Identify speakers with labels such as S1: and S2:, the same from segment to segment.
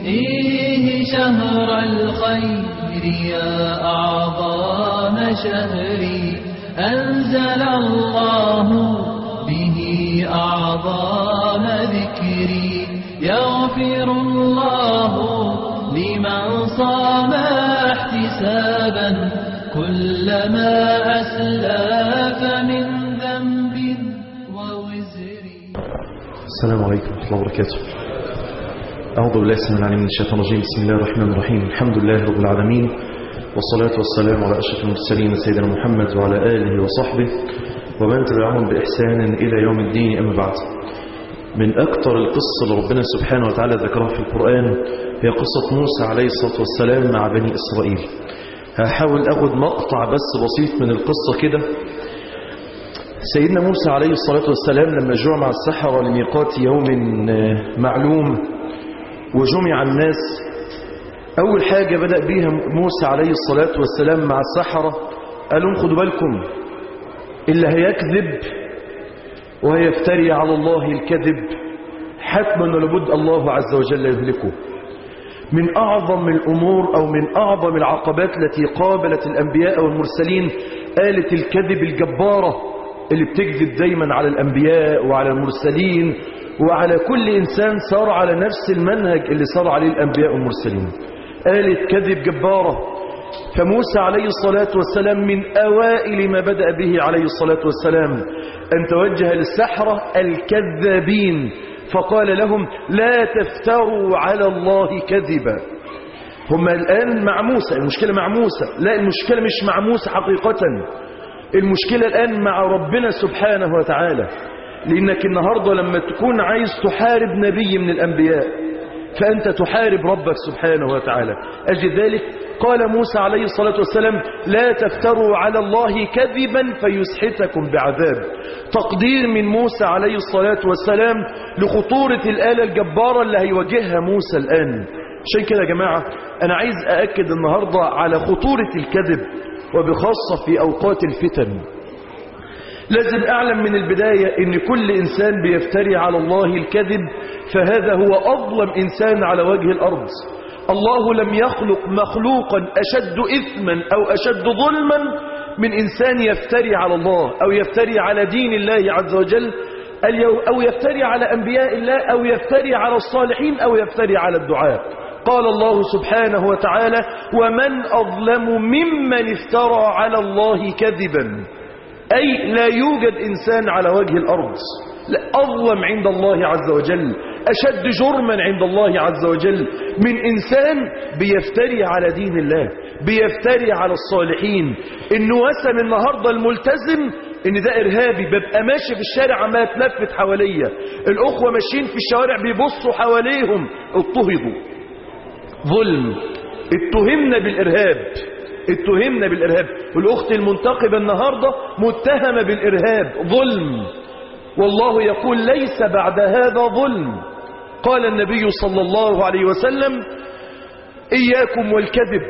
S1: فيه شهر الخير يا أعظم شهري أنزل الله به أعظم ذكري يغفر الله لمن صام احتسابا كلما أسلف من ذنب ووزر
S2: السلام عليكم ورحمة الله وبركاته أعوذ بالله السميع العليم من الشيطان الرجيم بسم الله الرحمن الرحيم الحمد لله رب العالمين والصلاة والسلام على أشرف المرسلين سيدنا محمد وعلى آله وصحبه ومن تبعهم بإحسان إلى يوم الدين أما بعد من أكثر القصة اللي ربنا سبحانه وتعالى ذكرها في القرآن هي قصة موسى عليه الصلاة والسلام مع بني إسرائيل هحاول أخذ مقطع بس بسيط من القصة كده سيدنا موسى عليه الصلاة والسلام لما جمع السحرة لميقات يوم معلوم وجمع الناس أول حاجة بدأ بيها موسى عليه الصلاة والسلام مع السحرة قال لهم خدوا بالكم اللي هيكذب وهيفتري على الله الكذب حتما ولابد الله عز وجل يهلكه من أعظم الأمور أو من أعظم العقبات التي قابلت الأنبياء والمرسلين آلة الكذب الجبارة اللي بتكذب دايما على الأنبياء وعلى المرسلين وعلى كل إنسان صار على نفس المنهج اللي صار عليه الأنبياء والمرسلين آلة كذب جبارة فموسى عليه الصلاة والسلام من أوائل ما بدأ به عليه الصلاة والسلام أن توجه للسحرة الكذابين فقال لهم لا تفتروا على الله كذبا هم الآن مع موسى المشكلة مع موسى لا المشكلة مش مع موسى حقيقة المشكلة الآن مع ربنا سبحانه وتعالى لأنك النهاردة لما تكون عايز تحارب نبي من الأنبياء فأنت تحارب ربك سبحانه وتعالى أجل ذلك قال موسى عليه الصلاة والسلام لا تفتروا على الله كذبا فيسحتكم بعذاب تقدير من موسى عليه الصلاة والسلام لخطورة الآلة الجبارة اللي هيواجهها موسى الآن عشان كده يا جماعة أنا عايز أأكد النهاردة على خطورة الكذب وبخاصة في أوقات الفتن لازم أعلم من البداية أن كل إنسان بيفتري على الله الكذب فهذا هو أظلم إنسان على وجه الأرض الله لم يخلق مخلوقا أشد إثما أو أشد ظلما من إنسان يفتري على الله أو يفتري على دين الله عز وجل أو يفتري على أنبياء الله أو يفتري على الصالحين أو يفتري على الدعاء قال الله سبحانه وتعالى ومن أظلم ممن افترى على الله كذبا أي لا يوجد إنسان على وجه الأرض لا أظلم عند الله عز وجل أشد جرما عند الله عز وجل من إنسان بيفتري على دين الله بيفتري على الصالحين إنه وسم النهاردة الملتزم إن ده إرهابي ببقى ماشي في الشارع عمال اتلفت حواليا الأخوة ماشيين في الشوارع بيبصوا حواليهم اضطهدوا ظلم اتهمنا بالإرهاب اتهمنا بالإرهاب والأخت المنتقبة النهاردة متهمة بالإرهاب ظلم والله يقول ليس بعد هذا ظلم قال النبي صلى الله عليه وسلم إياكم والكذب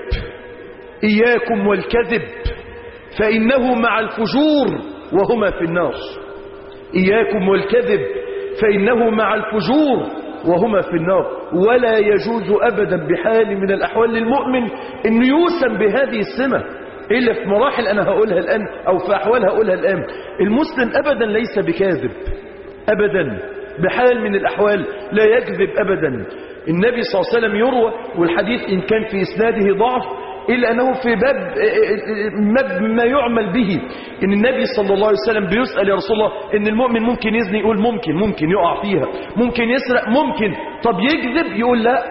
S2: إياكم والكذب فإنه مع الفجور وهما في النار إياكم والكذب فإنه مع الفجور وهما في النار ولا يجوز أبدا بحال من الأحوال للمؤمن أن يوسم بهذه السمة إلا في مراحل أنا هقولها الآن أو في أحوال هقولها الآن المسلم أبدا ليس بكاذب أبدا بحال من الأحوال لا يكذب أبدا النبي صلى الله عليه وسلم يروى والحديث إن كان في إسناده ضعف إلا أنه في باب ما يعمل به إن النبي صلى الله عليه وسلم بيسأل يا رسول الله إن المؤمن ممكن يزني يقول ممكن ممكن يقع فيها ممكن يسرق ممكن طب يكذب يقول لا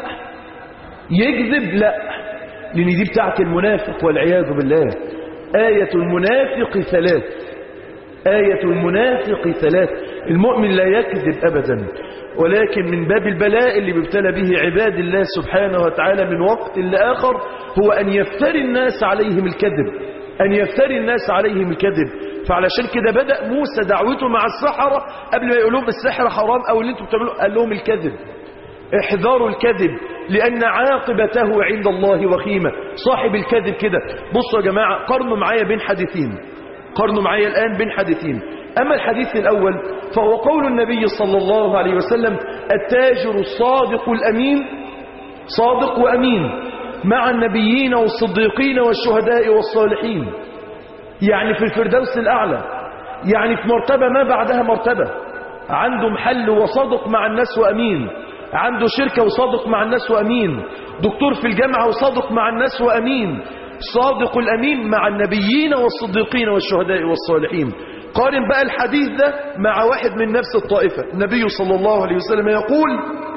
S2: يكذب لا لأن دي بتاعت المنافق والعياذ بالله آية المنافق ثلاث آية المنافق ثلاث المؤمن لا يكذب أبدا ولكن من باب البلاء اللي بيبتلى به عباد الله سبحانه وتعالى من وقت لآخر هو أن يفتري الناس عليهم الكذب أن يفتري الناس عليهم الكذب فعلشان كده بدأ موسى دعوته مع السحرة قبل ما يقول لهم السحر حرام أو اللي انتم بتعملوه قال لهم الكذب احذروا الكذب لأن عاقبته عند الله وخيمة صاحب الكذب كده بصوا يا جماعة قرنوا معايا بين حديثين قرنوا معايا الآن بين حديثين أما الحديث الأول فهو قول النبي صلى الله عليه وسلم التاجر الصادق الأمين صادق وأمين مع النبيين والصديقين والشهداء والصالحين يعني في الفردوس الأعلى يعني في مرتبة ما بعدها مرتبة عنده محل وصادق مع الناس وأمين عنده شركة وصادق مع الناس وأمين دكتور في الجامعة وصادق مع الناس وأمين صادق الأمين مع النبيين والصديقين والشهداء والصالحين قارن بقى الحديث ده مع واحد من نفس الطائفة النبي صلى الله عليه وسلم يقول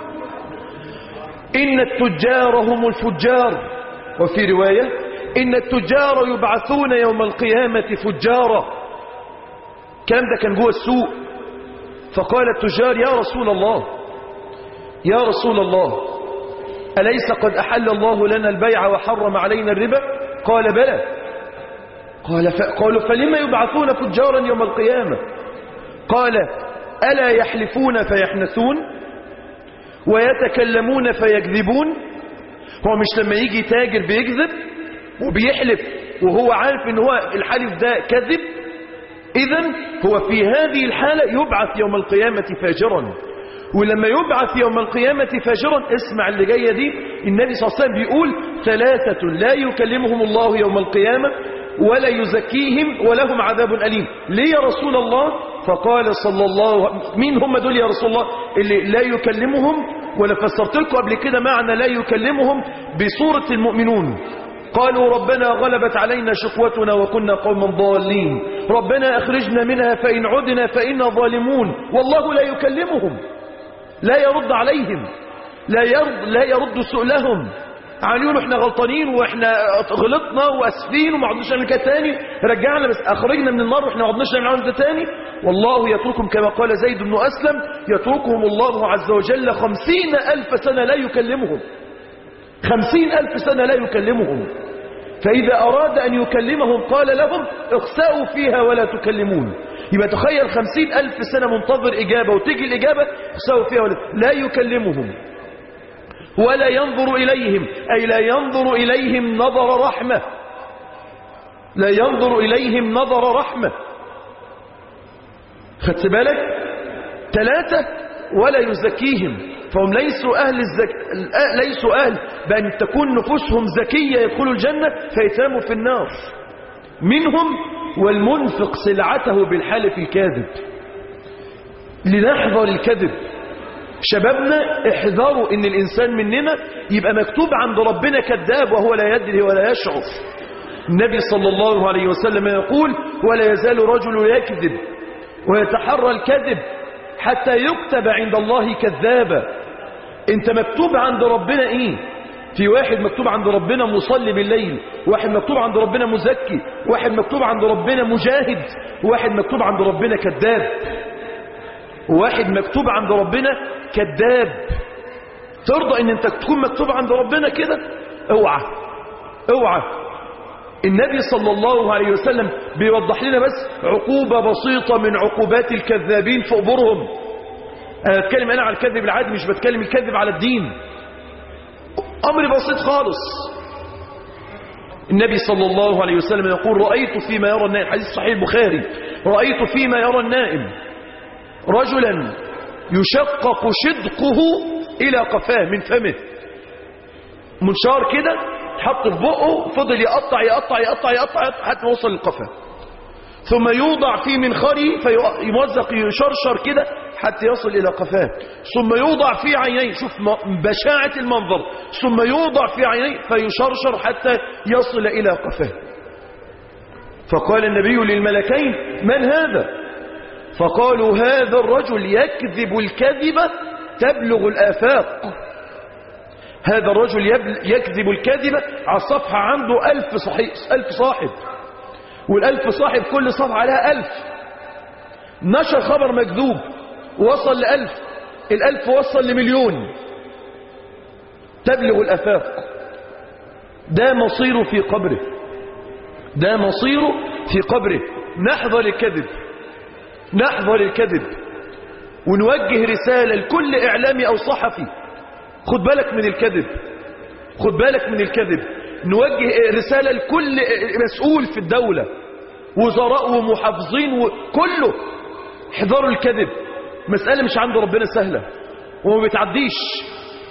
S2: إن التجار هم الفجار وفي رواية إن التجار يبعثون يوم القيامة فجارا كلام ده كان جوه السوق فقال التجار يا رسول الله يا رسول الله أليس قد أحل الله لنا البيع وحرم علينا الربا قال بلى قال ف... قالوا فلما يبعثون فجارا يوم القيامة قال ألا يحلفون فيحنثون ويتكلمون فيكذبون هو مش لما يجي تاجر بيكذب وبيحلف وهو عارف ان هو الحلف ده كذب اذا هو في هذه الحالة يبعث يوم القيامة فاجرا ولما يبعث يوم القيامة فاجرا اسمع اللي جاية دي النبي صلى الله عليه وسلم بيقول ثلاثة لا يكلمهم الله يوم القيامة ولا يزكيهم ولهم عذاب أليم ليه يا رسول الله فقال صلى الله مين هم دول يا رسول الله اللي لا يكلمهم ولا فسرت لكم قبل كده معنى لا يكلمهم بصورة المؤمنون قالوا ربنا غلبت علينا شقوتنا وكنا قوما ضالين ربنا أخرجنا منها فإن عدنا فإنا ظالمون والله لا يكلمهم لا يرد عليهم لا يرد, لا يرد سؤلهم عن يقولوا احنا غلطانين واحنا غلطنا واسفين وما عدناش نعمل كده تاني رجعنا بس اخرجنا من النار واحنا ما عدناش نعمل كده تاني والله يتركهم كما قال زيد بن اسلم يتركهم الله عز وجل خمسين الف سنة لا يكلمهم خمسين الف سنة لا يكلمهم فإذا أراد أن يكلمهم قال لهم اخسأوا فيها ولا تكلمون يبقى تخيل خمسين ألف سنة منتظر إجابة وتيجي الإجابة اخسأوا فيها ولا لا يكلمهم ولا ينظر إليهم أي لا ينظر إليهم نظر رحمة لا ينظر إليهم نظر رحمة خدت بالك ثلاثة ولا يزكيهم فهم ليسوا أهل الزك... ليسوا أهل بأن تكون نفوسهم زكية يدخلوا الجنة فيتاموا في النار منهم والمنفق سلعته بالحلف الكاذب لنحذر الكذب شبابنا احذروا ان الانسان مننا يبقى مكتوب عند ربنا كذاب وهو لا يدري ولا يشعر النبي صلى الله عليه وسلم يقول ولا يزال رجل يكذب ويتحرى الكذب حتى يكتب عند الله كذابا انت مكتوب عند ربنا ايه في واحد مكتوب عند ربنا مصلي بالليل واحد مكتوب عند ربنا مزكي واحد مكتوب عند ربنا مجاهد واحد مكتوب عند ربنا كذاب واحد مكتوب عند ربنا كذاب ترضى ان انت تكون مكتوب عند ربنا كده اوعى اوعى النبي صلى الله عليه وسلم بيوضح لنا بس عقوبة بسيطة من عقوبات الكذابين في قبورهم انا بتكلم انا على الكذب العادي مش بتكلم الكذب على الدين امر بسيط خالص النبي صلى الله عليه وسلم يقول رأيت فيما يرى النائم حديث صحيح البخاري رأيت فيما يرى النائم رجلا يشقق شدقه إلى قفاه من فمه منشار كده حط في بقه فضل يقطع يقطع يقطع يقطع, يقطع حتى وصل للقفاه ثم يوضع في منخره فيمزق يشرشر كده حتى يصل إلى قفاه ثم يوضع في عينيه شوف بشاعة المنظر ثم يوضع في عينيه فيشرشر حتى يصل إلى قفاه فقال النبي للملكين من هذا فقالوا هذا الرجل يكذب الكذبة تبلغ الآفاق هذا الرجل يكذب الكذبة على الصفحة عنده ألف, صحيح ألف صاحب والألف صاحب كل صفحة عليها ألف نشر خبر مكذوب وصل لألف الألف وصل لمليون تبلغ الأفاق ده مصيره في قبره ده مصيره في قبره نحذر الكذب نحذر الكذب ونوجه رسالة لكل إعلامي أو صحفي خد بالك من الكذب خد بالك من الكذب نوجه رسالة لكل مسؤول في الدولة وزراء ومحافظين وكله احذروا الكذب مسألة مش عند ربنا سهلة وما بتعديش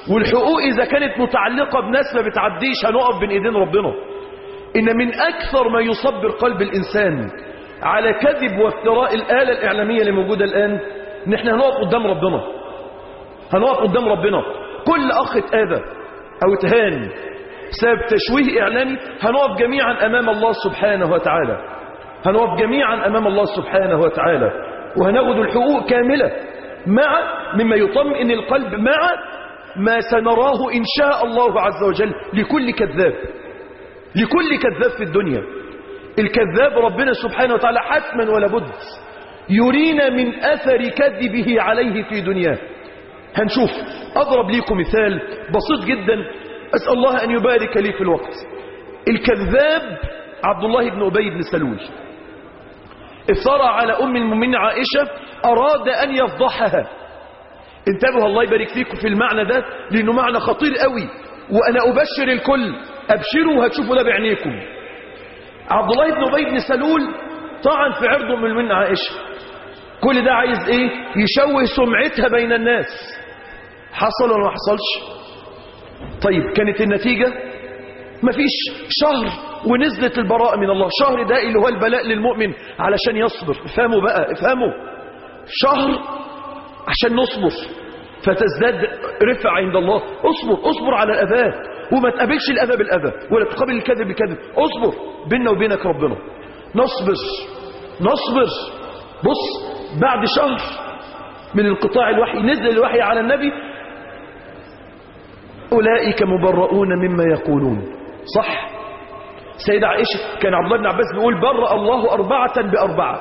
S2: والحقوق إذا كانت متعلقة بناس ما بتعديش هنقف بين إيدين ربنا إن من أكثر ما يصبر قلب الإنسان على كذب وافتراء الآلة الإعلامية اللي موجودة الآن إن إحنا هنقف قدام ربنا هنقف قدام ربنا كل أخ اتآذى أو اتهان بسبب تشويه إعلامي هنقف جميعا أمام الله سبحانه وتعالى هنقف جميعا أمام الله سبحانه وتعالى وهناخد الحقوق كاملة مع مما يطمئن القلب مع ما سنراه إن شاء الله عز وجل لكل كذاب لكل كذاب في الدنيا الكذاب ربنا سبحانه وتعالى حتما ولا بد يرينا من أثر كذبه عليه في دنياه هنشوف أضرب لكم مثال بسيط جدا أسأل الله أن يبارك لي في الوقت الكذاب عبد الله بن أبي بن سلول افترى على أم المؤمنين عائشة أراد أن يفضحها انتبهوا الله يبارك فيكم في المعنى ده لأنه معنى خطير قوي وأنا أبشر الكل أبشروا وهتشوفوا ده بعينيكم عبد الله بن أبي بن سلول طعن في عرض أم المؤمنين عائشة كل ده عايز ايه يشوه سمعتها بين الناس حصل ولا ما حصلش طيب كانت النتيجة مفيش شهر ونزلت البراءة من الله شهر ده اللي هو البلاء للمؤمن علشان يصبر افهموا بقى افهموا شهر عشان نصبر فتزداد رفع عند الله اصبر اصبر على الأذى وما تقابلش الأذى بالأذى ولا تقابل الكذب بالكذب اصبر بيننا وبينك ربنا نصبر نصبر بص بعد شهر من انقطاع الوحي نزل الوحي على النبي أولئك مبرؤون مما يقولون صح سيدة عائشة كان عبد الله بن عباس بيقول برأ الله أربعة بأربعة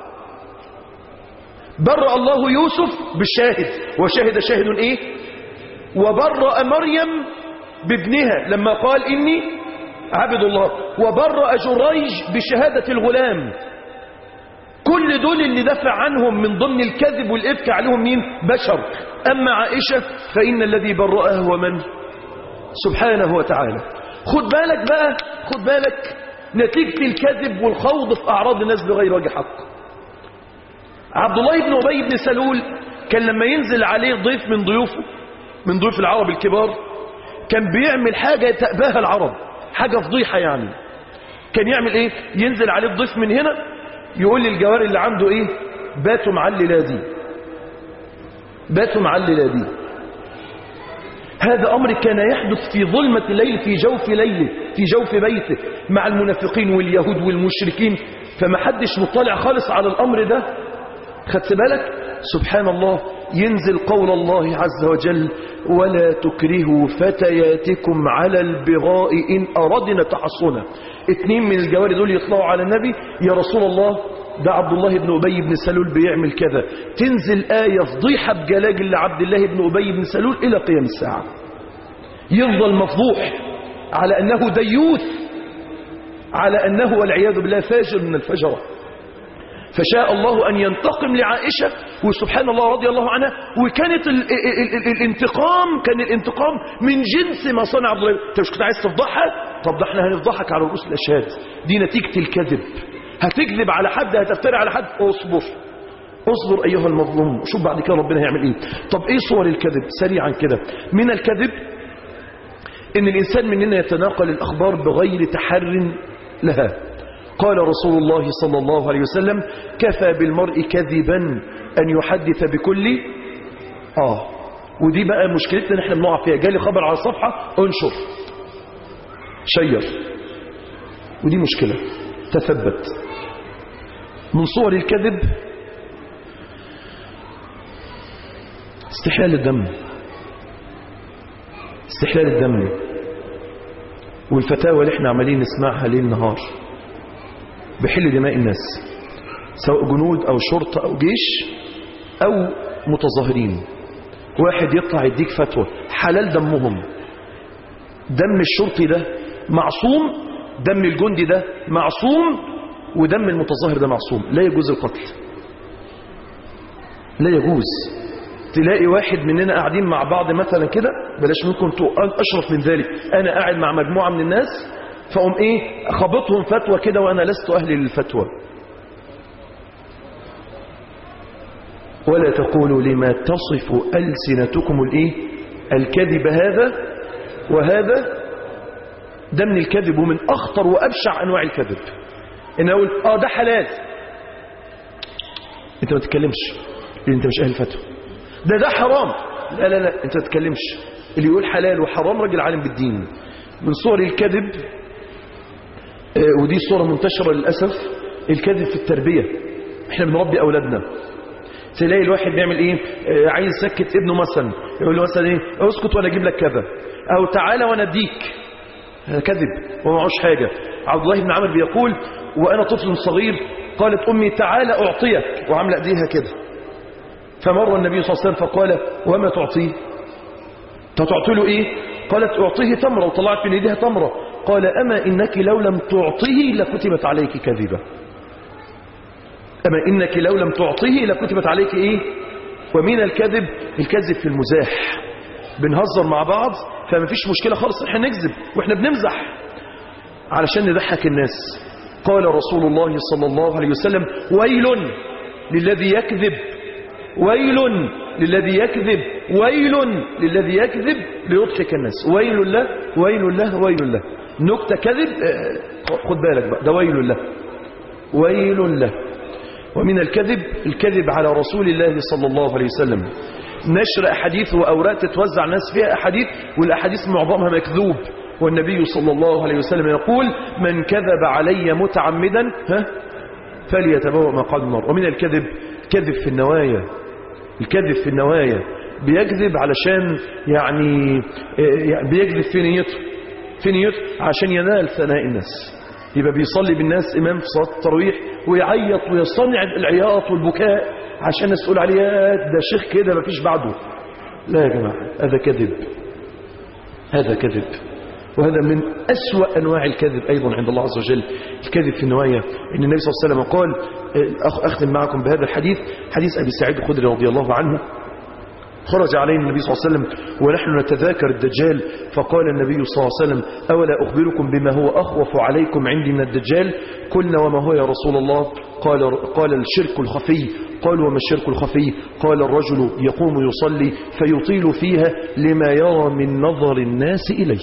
S2: برأ الله يوسف بالشاهد وشاهد شاهد إيه وبرأ مريم بابنها لما قال إني عبد الله وبرأ جريج بشهادة الغلام كل دول اللي دفع عنهم من ضمن الكذب والإفك عليهم مين بشر أما عائشة فإن الذي برأها هو من سبحانه وتعالى خد بالك بقى خد بالك نتيجة الكذب والخوض في أعراض الناس بغير وجه حق عبد الله بن أبي بن سلول كان لما ينزل عليه ضيف من ضيوفه من ضيوف العرب الكبار كان بيعمل حاجة تأباها العرب حاجة فضيحة يعني كان يعمل ايه ينزل عليه الضيف من هنا يقول للجواري اللي عنده ايه باتوا معللة دي باتوا معللة دي هذا أمر كان يحدث في ظلمة الليل في جوف ليله في جوف بيته مع المنافقين واليهود والمشركين فما حدش مطلع خالص على الأمر ده خدت بالك سبحان الله ينزل قول الله عز وجل ولا تكرهوا فتياتكم على البغاء إن أردنا تحصنا اتنين من الجواري دول يطلعوا على النبي يا رسول الله ده عبد الله بن أبي بن سلول بيعمل كذا تنزل آية فضيحة بجلاجل لعبد الله بن أبي بن سلول إلى قيام الساعة يفضل مفضوح على أنه ديوث على أنه والعياذ بالله فاجر من الفجرة فشاء الله أن ينتقم لعائشة وسبحان الله رضي الله عنها وكانت ال ال ال ال الانتقام كان الانتقام من جنس ما صنع عبد الله انت مش كنت عايز تفضحها طب ده احنا هنفضحك على رؤوس الاشهاد دي نتيجة الكذب هتكذب على حد هتفتري على حد اصبر اصبر ايها المظلوم شوف بعد كده ربنا هيعمل ايه طب ايه صور الكذب سريعا كده من الكذب ان الانسان مننا يتناقل الاخبار بغير تحر لها قال رسول الله صلى الله عليه وسلم كفى بالمرء كذبا أن يحدث بكل آه ودي بقى مشكلتنا نحن بنقع فيها جالي خبر على الصفحة انشر شير ودي مشكلة تثبت من صور الكذب استحلال الدم استحلال الدم والفتاوى اللي احنا عمالين نسمعها ليل نهار بحل دماء الناس سواء جنود أو شرطة أو جيش أو متظاهرين واحد يطلع يديك فتوى حلال دمهم دم الشرطي ده معصوم دم الجندي ده معصوم ودم المتظاهر ده معصوم لا يجوز القتل لا يجوز تلاقي واحد مننا قاعدين مع بعض مثلا كده بلاش منكم أشرف من ذلك أنا قاعد مع مجموعة من الناس فأقوم إيه خبطهم فتوى كده وأنا لست أهل للفتوى ولا تقولوا لما تصف ألسنتكم الإيه الكذب هذا وهذا ده من الكذب ومن أخطر وأبشع أنواع الكذب إن أقول آه ده حلال أنت ما تتكلمش لأن أنت مش أهل فتوى ده ده حرام لا لا لا أنت ما تتكلمش اللي يقول حلال وحرام راجل عالم بالدين من صور الكذب آه، ودي صورة منتشرة للأسف الكذب في التربية احنا بنربي أولادنا تلاقي الواحد بيعمل ايه آه، عايز يسكت ابنه مثلا يقول له مثلا ايه اسكت وانا اجيب لك كذا او تعالى وانا اديك هذا كذب وما معهوش حاجة عبد الله بن عمرو بيقول وانا طفل صغير قالت امي تعالى اعطيك وعامله ايديها كده فمر النبي صلى الله عليه وسلم فقال وما تعطيه تعطي له ايه قالت اعطيه تمره وطلعت من ايديها تمره قال اما انك لو لم تعطيه لكتبت عليك كذبه أما إنك لو لم تعطيه لكتبت عليك إيه ومن الكذب الكذب في المزاح بنهزر مع بعض فما فيش مشكلة خالص احنا نكذب واحنا بنمزح علشان نضحك الناس قال رسول الله صلى الله عليه وسلم ويل للذي يكذب ويل للذي يكذب ويل للذي يكذب ليضحك الناس ويل له ويل له ويل له نكتة كذب آه، خد بالك بقى ده ويل له ويل له ومن الكذب الكذب على رسول الله صلى الله عليه وسلم نشر أحاديث وأوراق تتوزع الناس فيها أحاديث والأحاديث معظمها مكذوب والنبي صلى الله عليه وسلم يقول من كذب علي متعمدا ها فليتبوأ مقعد النار ومن الكذب كذب في النوايا الكذب في النوايا بيكذب علشان يعني يعني بيكذب في نيته في نيته عشان ينال ثناء الناس يبقى بيصلي بالناس إمام في صلاة التراويح ويعيط ويصنع العياط والبكاء عشان الناس تقول عليه يا ده شيخ كده مفيش بعده لا يا جماعة هذا كذب هذا كذب وهذا من أسوأ أنواع الكذب أيضا عند الله عز وجل الكذب في النوايا إن النبي صلى الله عليه وسلم قال أخ- أختم معكم بهذا الحديث حديث أبي سعيد الخدري رضي الله عنه خرج علينا النبي صلى الله عليه وسلم ونحن نتذاكر الدجال فقال النبي صلى الله عليه وسلم أولا أخبركم بما هو أخوف عليكم عندي من الدجال قلنا وما هو يا رسول الله قال, قال الشرك الخفي قال وما الشرك الخفي قال الرجل يقوم يصلي فيطيل فيها لما يرى من نظر الناس إليه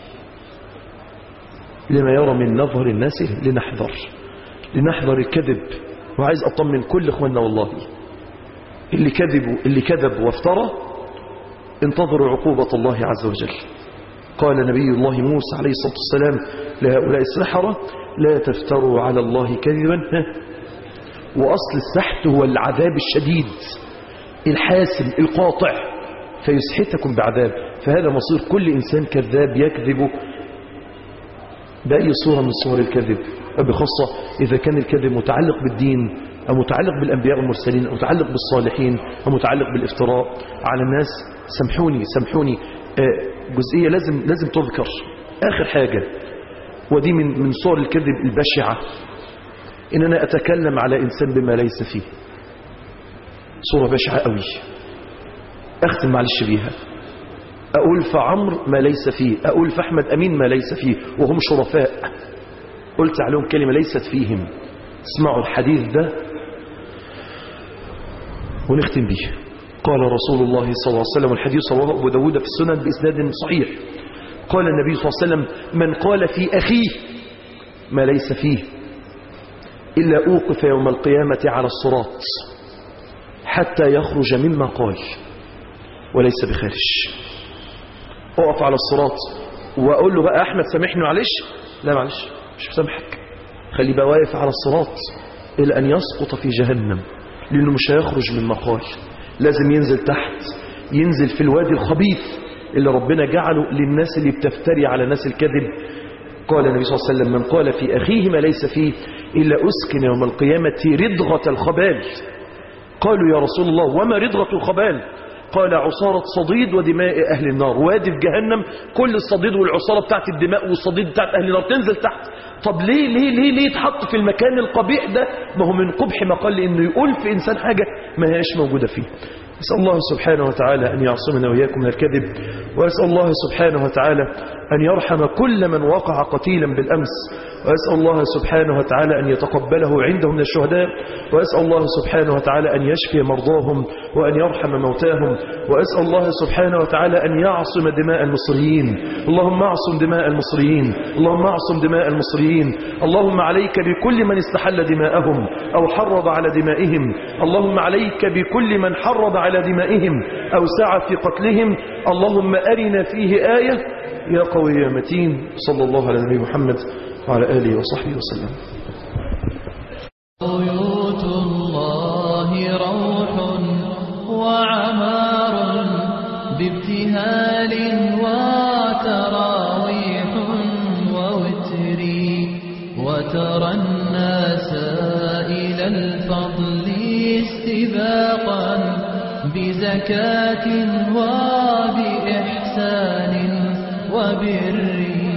S2: لما يرى من نظر الناس إليه لنحذر لنحذر الكذب وعايز أطمن كل إخواننا والله اللي كذبوا اللي كذب وافترى انتظروا عقوبة الله عز وجل قال نبي الله موسى عليه الصلاة والسلام لهؤلاء السحرة لا تفتروا على الله كذبا ها. وأصل السحت هو العذاب الشديد الحاسم القاطع فيسحتكم بعذاب فهذا مصير كل إنسان كذاب يكذب بأي صورة من صور الكذب بخاصة إذا كان الكذب متعلق بالدين أو متعلق بالأنبياء والمرسلين أو متعلق بالصالحين أو متعلق بالإفتراء على الناس سامحوني سامحوني آه، جزئية لازم لازم تذكر آخر حاجة ودي من من صور الكذب البشعة إن أنا أتكلم على إنسان بما ليس فيه صورة بشعة قوي أختم معلش بيها أقول في عمرو ما ليس فيه أقول في أحمد أمين ما ليس فيه وهم شرفاء قلت عليهم كلمة ليست فيهم اسمعوا الحديث ده ونختم به قال رسول الله صلى الله عليه وسلم الحديث رواه أبو داود في السنن بإسناد صحيح قال النبي صلى الله عليه وسلم من قال في أخيه ما ليس فيه إلا أوقف يوم القيامة على الصراط حتى يخرج مما قال وليس بخارج اقف على الصراط واقول له بقى احمد سامحني معلش لا معلش مش مسامحك خليه بقى واقف على الصراط الى ان يسقط في جهنم لانه مش هيخرج من مقال لازم ينزل تحت ينزل في الوادي الخبيث اللي ربنا جعله للناس اللي بتفتري على ناس الكذب قال النبي صلى الله عليه وسلم من قال في أخيه ما ليس فيه إلا أسكن يوم القيامة ردغة الخبال قالوا يا رسول الله وما ردغة الخبال قال عصارة صديد ودماء أهل النار وادي في جهنم كل الصديد والعصارة بتاعت الدماء والصديد بتاعت أهل النار تنزل تحت طب ليه ليه ليه ليه يتحط في المكان القبيح ده ما هو من قبح ما قال لأنه يقول في إنسان حاجة ما هيش موجودة فيه أسأل الله سبحانه وتعالى أن يعصمنا وإياكم من الكذب وأسأل الله سبحانه وتعالى أن يرحم كل من وقع قتيلا بالأمس وأسأل الله سبحانه وتعالى أن يتقبله عنده من الشهداء وأسأل الله سبحانه وتعالى أن يشفي مرضاهم وأن يرحم موتاهم وأسأل الله سبحانه وتعالى أن يعصم دماء المصريين اللهم اعصم دماء المصريين اللهم اعصم دماء المصريين اللهم عليك بكل من استحل دماءهم أو حرض على دمائهم اللهم عليك بكل من حرض على دمائهم أو سعى في قتلهم اللهم أرنا فيه آية يا قوي يا متين صلى الله على نبي محمد وعلى آله وصحبه وسلم
S1: بيوت الله روح وعمار بابتهال وتراويح ووتر وترى الناس إلى الفضل استباقا بزكاة وبإحسان وبر